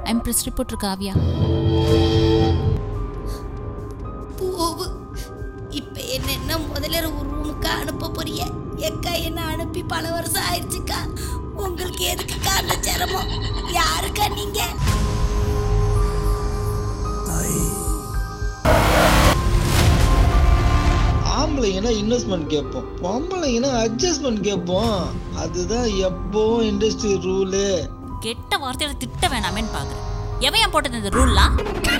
I'm press reporter Kavya பூவு இப்ப என்ன என்ன முதல்ல ஒரு ரூமுக்கு அனுப்ப போறிய எக்கா என்ன அனுப்பி பல வருஷம் ஆயிடுச்சுக்கா உங்களுக்கு எதுக்குக்கா அந்த சிரமம் யாருக்கா நீங்க ஆம்பளைங்கன்னா இன்வெஸ்ட்மெண்ட் கேட்போம் பொம்பளைங்கன்னா அட்ஜஸ்ட்மெண்ட் கேட்போம் அதுதான் எப்போ இண்டஸ்ட்ரி ரூலு கெட்ட வார்த்தையில திட்ட வேணாமேன்னு பாக்குறேன் எவன் ஏன் போட்டது இந்த ரூல்லாம்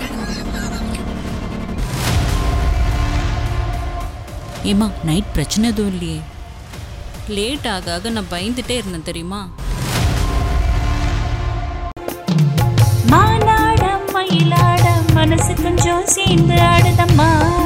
ஏமா நைட் பிரச்சனை எதுவும் இல்லையே லேட் ஆக ஆக நான் பயந்துட்டே இருந்தேன் தெரியுமா மானாட மயிலாட மனசு கொஞ்சம் சேர்ந்து ஆடுதம்மா